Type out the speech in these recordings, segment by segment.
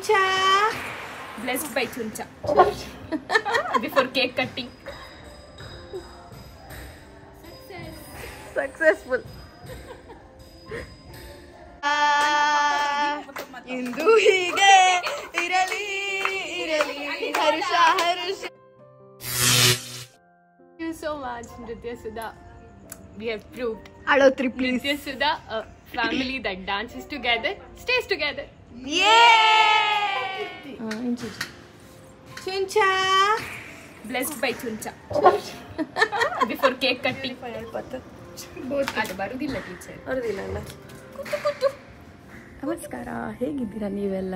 Chuncha. Blessed by Chuncha. Before cake cutting. Successful ಇಂದು ಹೀಗೆ ಇರಲಿ ಇರಲಿ Harsha Harsha Thank you so much, Nritya Sudha. We have proved ಅಳೋತ್ರಿ please Nritya Sudha, a family that dances together, stays together. Chuncha Blessed by Chuncha. Before cake cutting. ಅದು ಬರುದಿಲ್ಲ teacher ಬರೋದಿಲ್ಲ ನಮಸ್ಕಾರ ಹೇಗಿದ್ದೀರಾ ನೀವೆಲ್ಲ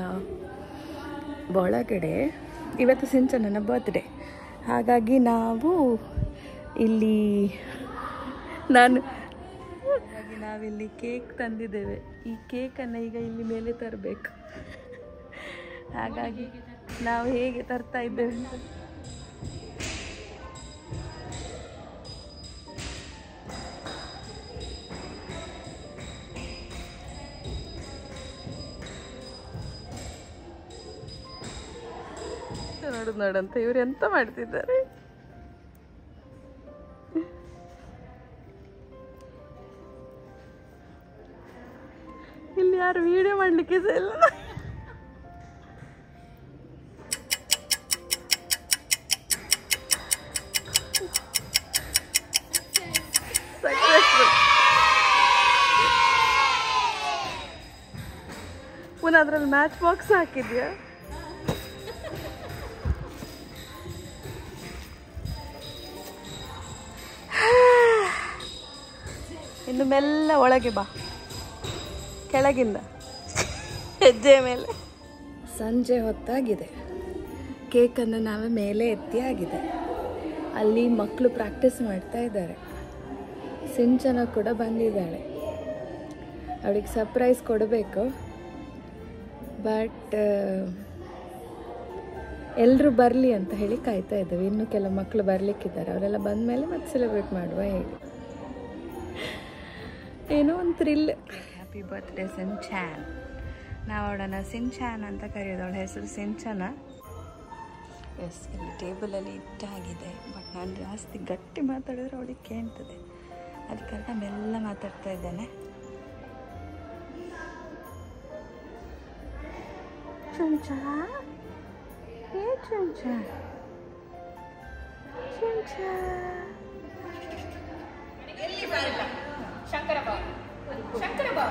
ಒಳಗಡೆ ಇವತ್ತು ಸಿಂಚನನ ಬರ್ತ್ಡೇ ಹಾಗಾಗಿ ನಾವು ಇಲ್ಲಿ ನಾನು ಹಾಗಾಗಿ ನಾವಿಲ್ಲಿ ಕೇಕ್ ತಂದಿದ್ದೇವೆ ಈ ಕೇಕನ್ನು ಈಗ ಇಲ್ಲಿ ಮೇಲೆ ತರಬೇಕು ಹಾಗಾಗಿ ನಾವು ಹೇಗೆ ತರ್ತಾ ಇದ್ದೇವೆ ಅಂತ ನೋಡುದು ನೋಡಂತ ಇವ್ರು ಎಂತ ಮಾಡ್ತಿದ್ದಾರೆ ಇಲ್ಲಿ ಯಾರು ವಿಡಿಯೋ ಮಾಡ್ಲಿಕ್ಕೆ ಸಹ ಇಲ್ಲ Successful. ಪುನಃ ಅದ್ರಲ್ಲಿ ಮ್ಯಾಚ್ ಬಾಕ್ಸ್ ಹಾಕಿದ್ಯಾ ಇನ್ನು ಮೆಲ್ಲ ಒಳಗೆ ಬಾ ಕೆಳಗಿಂದ ಹೆಜ್ಜೆ ಮೇಲೆ ಸಂಜೆ ಹೊತ್ತಾಗಿದೆ ಕೇಕನ್ನು ನಾವೇ ಮೇಲೆ ಎತ್ತಿ ಆಗಿದೆ ಅಲ್ಲಿ ಮಕ್ಕಳು ಪ್ರಾಕ್ಟೀಸ್ ಮಾಡ್ತಾ ಇದ್ದಾರೆ ಸಿಂಚನ ಕೂಡ ಬಂದಿದ್ದಾಳೆ ಅವಳಿಗೆ ಸರ್ಪ್ರೈಸ್ ಕೊಡಬೇಕು ಬಟ್ ಎಲ್ಲರೂ ಬರಲಿ ಅಂತ ಹೇಳಿ ಕಾಯ್ತಾ ಇದ್ದೇವೆ ಇನ್ನು ಕೆಲವು ಮಕ್ಕಳು ಬರಲಿಕ್ಕಿದ್ದಾರೆ ಅವರೆಲ್ಲ ಬಂದ ಮೇಲೆ ಮತ್ತೆ ಸೆಲೆಬ್ರೇಟ್ ಮಾಡುವ ಹೇಳಿ ಏನೋ ಒಂದು ಥ್ರಿಲ್ ಹ್ಯಾಪಿ ಬರ್ತ್ಡೇ ಸಿಂಚಾನ್ ನಾವು ಅವಳನ್ನು ಸಿಂಚಾನ್ ಅಂತ ಕರೆಯೋದು ಅವಳ ಹೆಸರು ಸಿಂಚನ ಎಸ್ ಇಲ್ಲಿ ಟೇಬಲಲ್ಲಿ ಇಟ್ಟಾಗಿದೆ ಬಟ್ ನಾನು ಜಾಸ್ತಿ ಗಟ್ಟಿ ಮಾತಾಡಿದ್ರೆ ಅವಳಿಗೆ ಕೇಳ್ತದೆ ಅದ ಕಾರಣ ಮೆಲ್ಲ ಮಾತಾಡ್ತಾ ಇದ್ದೇನೆ ಚುಂಚ ಏ ಚುಂಚ ಚುಂಚ ಶಂಕರ ಬಾ ಶಂಕರ ಬಾ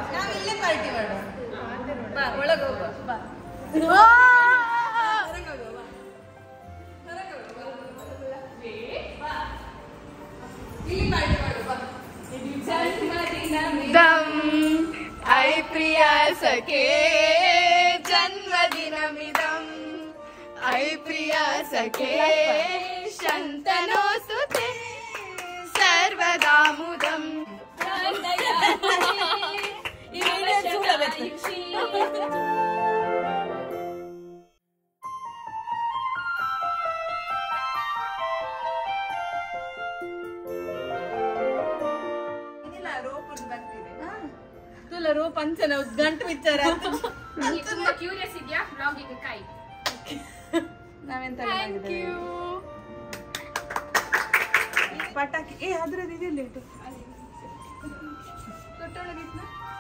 ದಂ ಐ ಪ್ರಿಯ ಸಖೇ ಜನ್ಮದಿನಮಿದಂ ಐ ಪ್ರಿಯ ಸಖೇ ಶಂತನೋಸ್ತುತೆ ಸರ್ವದಾ ಮುದಂ ರೋಪ್ ಅಂಚನ ಗಂಟು ವಿಚಾರ ನೀನ್ ತುಂಬಾ ಕ್ಯೂರಿಯಸ್ ಇದೆಯಾ ಬ್ಲಾಗಿಗೆ ಕಾಯಿ ನಾವೆಂತ ಪಟಾಕಿ ಏ ಅದ್ರದ್ದು ಇದಿಲ್ಲ ಇಟ್ಟು ತೊಟ್ಟೊಳಗಿಟ್ನ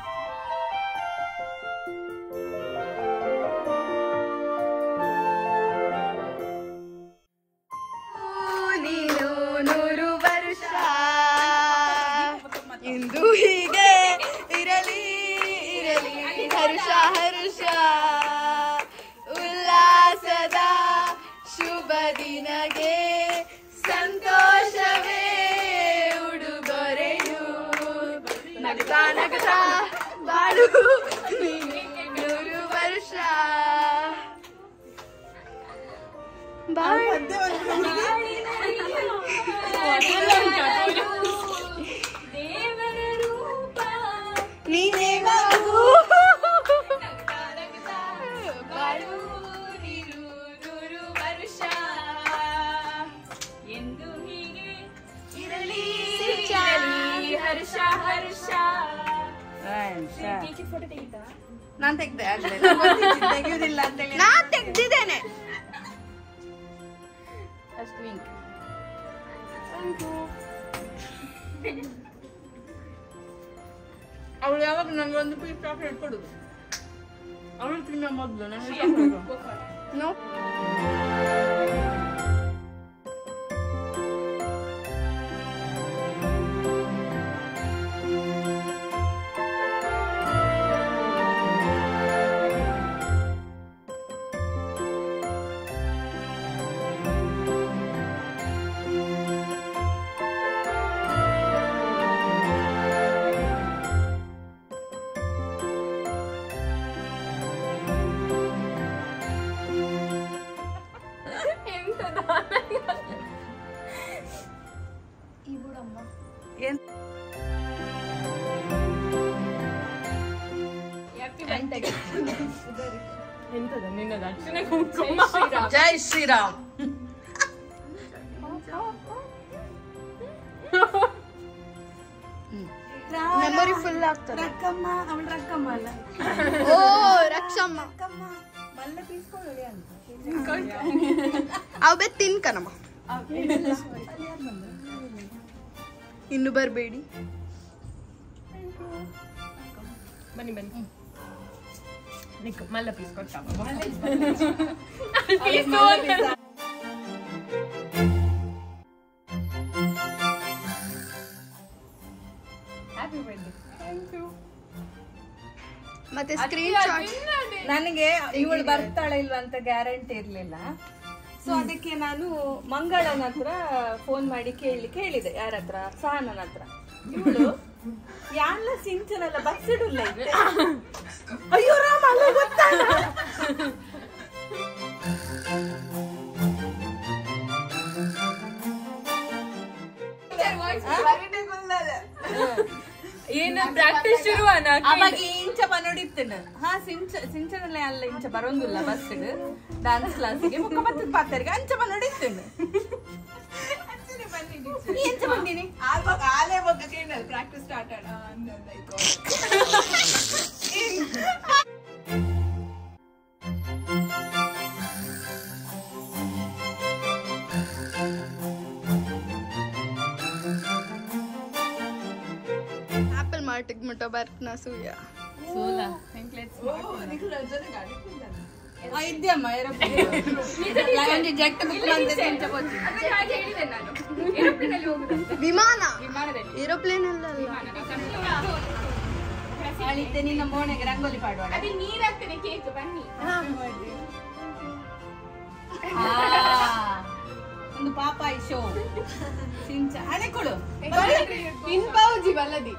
ನೀನು ನೂರು ವರ್ಷ ಇಂದು ಹೀಗೆ ಇರಲಿ ಇರಲಿ ಹರ್ಷ ಹರ್ಷ ಉಲ್ಲಾಸದ ಶುಭ ದಿನಗೆ ಸಂತೋಷವೇ ಉಡುಗೊರೆಯು ನಗ್ತಾ ನಗ್ತಾ ಬಾಳು ನೀನು ನೂರು ವರ್ಷ ಬಾಯ್ ನೀನೇ ಮಗು ಬಾಳು ನೀನು ನೂರು ವರ್ಷ ಎಂದು ಹೀಗೆ ಇರಲಿ ಇರಲಿ ಹರ್ಷ ಹರ್ಷ ನಾನು ತೆಗ್ದೆ ಆಗ್ಲೇ ತೆಗೆಯುವುದಿಲ್ಲ ಅಂತೇಳಿ ಫಸ್ಟ್ ವಿಂಕ್ ಅವಳು ಯಾವಾಗ ನಂಗೆ ಒಂದು ಪೀಸ್ ಚಾಕ್ಲೇಟ್ ಕೊಡುದು ಅವಳು ತಿನ್ನೋ ಮೊದಲು ನನಗೆ ನೋ ಏನ್ ಎಂತದ ನಿನ್ನದ ಅರ್ಚನೆ ಕುಂಕುಮ ಜೈ ಶ್ರೀರಾಮ್ ಮೆಮೊರಿ ಫುಲ್ ಆಗ್ತದೆ ರಕ್ಕಮ್ಮ ಅವಳು ರಕ್ಕಮ್ಮ ಅಲ್ಲ ಓ ರಕ್ಷಮ್ಮ ರಕ್ಕಮ್ಮ ಮಲ್ಲ ಪೀಸ್ಕೊಳ್ಳಿ ಅಂತ ಅವ್ ಬೇ ತಿನ್ಕನಮ್ಮ ಇನ್ನು ಬರಬೇಡಿ ಬನ್ನಿ ಬನ್ನಿ ನಿಕ್ ಮಲ್ಲ ಪೀಸ್ ಕೊಟ್ಟ ಹ್ಯಾಪಿ ಬರ್ಡೇ ಥ್ಯಾಂಕ್ ಯು ಮತ್ತೆ ಸ್ಕ್ರೀನ್ ಶಾಟ್ ನನಗೆ ಇವಳು ಬರ್ತಾಳೆ ಇಲ್ವಾ ಅಂತ ಗ್ಯಾರಂಟಿ ಇರ್ಲಿಲ್ಲ ಸೊ ಅದಕ್ಕೆ ನಾನು ಮಂಗಳನ ಹತ್ರ ಫೋನ್ ಮಾಡಿ ಕೇಳಿ ಕೇಳಿದೆ ಯಾರ ಹತ್ರ ಸಹನನ ಹತ್ರ ಇವಳು ಯಾಲ್ಲ ಸಿಂಚನಲ್ಲ ಬಸ್ ಇಡುಲ್ಲ ಇತ್ತೆ. ಅಯ್ಯೋ ರಾಮ ಅಲ್ಲ ಗೊತ್ತಾಗ ಏನು ಪ್ರಾಕ್ಟೀಸ್ ಶುರುವಾನ ಅವಾಗ ಇಂಚ ಬನ್ನೋಡಿತ್ತೇನೆ ಹಾ ಸಿಂಚ ಸಿಂಚನಲ್ಲ ಅಲ್ಲ ಇಂಚ ಬರೋಂಗಿಲ್ಲ ಬಸ್ ಡಾನ್ಸ್ ಕ್ಲಾಸಿಗೆ ಮುಖ ಬತ್ತದ ಪಾತರಿಗೆ ಅಂಚ ಬನ್ನೋಡಿತ್ತೇನೆ ಎಂಚ ಬಂದೀನಿ ಪ್ರಾಕ್ಟೀಸ್ ಸ್ಟಾರ್ಟ್ ಆಡ ಆಪಲ್ ಮಾರ್ಟಿಗೆ ಮುಟ್ಟ ಬರ್ತ್ನ ಸೂರ್ಯ ಸೋಲ ಆ, ಇದ್ಯಮ್ಮ ಏರೋಪ್ಲೇನ್ ಜಟ್ ಬುಕ್ ಅಂತ ಇಂಚ ಗೊತ್ತಿಲ್ಲ ವಿಮಾನ ಏರೋಪ್ಲೇನ್ ಅಲ್ಲ ಅಲ್ಲ ಅಳಿತೆ ನಿನ್ನ ಮೋನೆಗೆ ರಂಗೋಲಿ ಪಾಡುವ ನೀರಾಗ್ತದೆ ಕೇಕ್ ಬನ್ನಿ ಒಂದು ಪಾಪಾಯಿ ಶೋ ಸಿಂಚ ಹಣೆ ಕೊಡು ಇನ್ಪಾವುಜಿ ಬಲ್ಲದಿ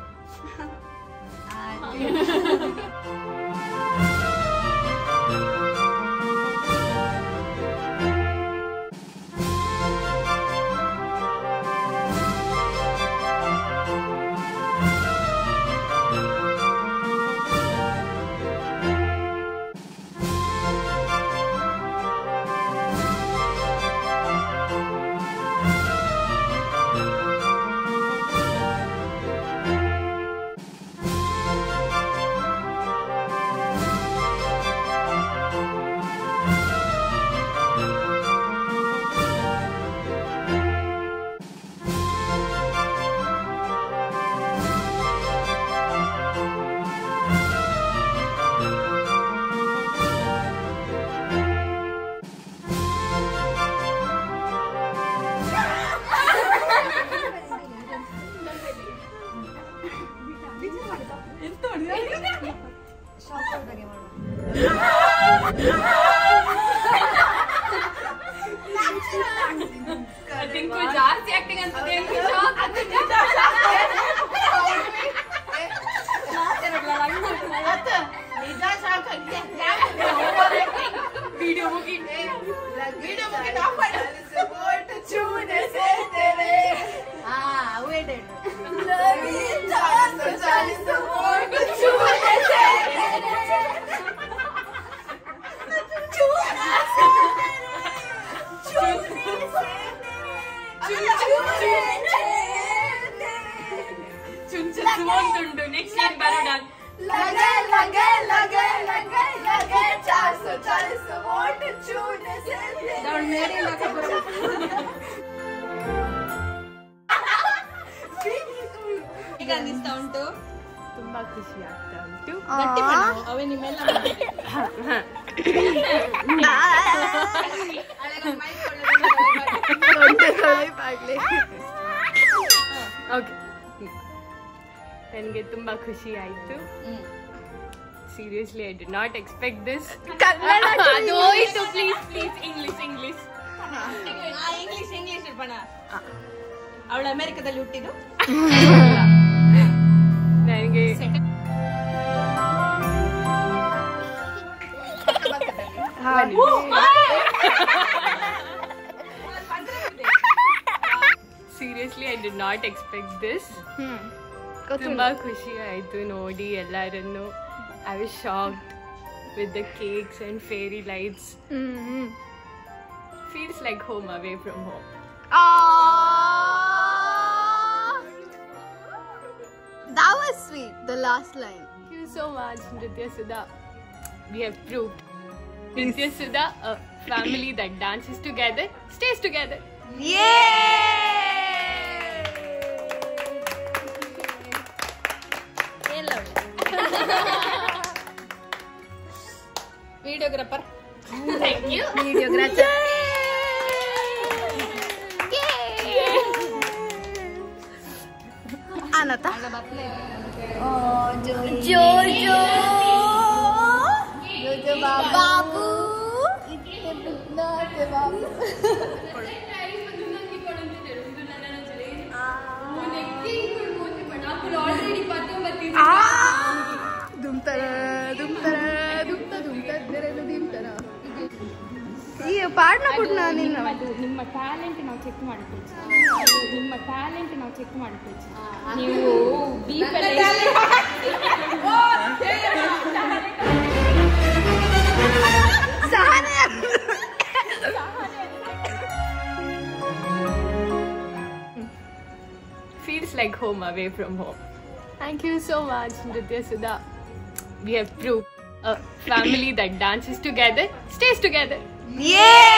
ಟಿಂಕು ಜಾಸ್ತಿ ಆಕ್ಟಿಂಗ್ ಅಂತದೆ ವಿಡಿಯೋ ಮುಗಿ ಖುಷಿ ಆಗ್ತಾ ಉಂಟು ಅವೇ ನಿಮ್ಮೆಲ್ಲ ಓಕೆ ನನಗೆ ತುಂಬಾ ಖುಷಿ ಆಯ್ತು seriously I did not expect this ಅದು ಹೋಯ್ತು please please English English English English ಬಣ ಅವಳು ಅಮೆರಿಕದಲ್ಲಿ ಹುಟ್ಟಿದ್ದು ನನಗೆ seriously I did not expect this ತುಂಬಾ ಖುಷಿ ಆಯ್ತು ನೋಡಿ ಎಲ್ಲರನ್ನು I was shocked with the cakes and fairy lights feels like home away from home That was sweet, the last line. Thank you so much, Nritya Sudha. We have proved. Nritya Sudha, a family that dances together, stays together. Videographer Thank you. Videographer. Anata. Jojo. Jojo babu. ದುಮ್ತರ ದುಮ್ತರ ದುಮ್ತ ದುಮ್ತ ದೆರೆದು ದುಮ್ತರ ಈ ಪಾಡ್ನ ಕೊಡ್ನ ನಿನ್ನ ಅದು ನಿಮ್ಮ ಟ್ಯಾಲೆಂಟ್ ನಾವು ಚೆಕ್ ಮಾಡ್ತೀವಿ ನಿಮ್ಮ ಟ್ಯಾಲೆಂಟ್ ನಾವು ಚೆಕ್ ಮಾಡ್ತೀವಿ ನೀವು ಡೀಪ್ ಸಹನೆ Feels like home away from home. Thank you so much, Nritya Sudha. We have proved. A family that dances together, stays together. Yeah!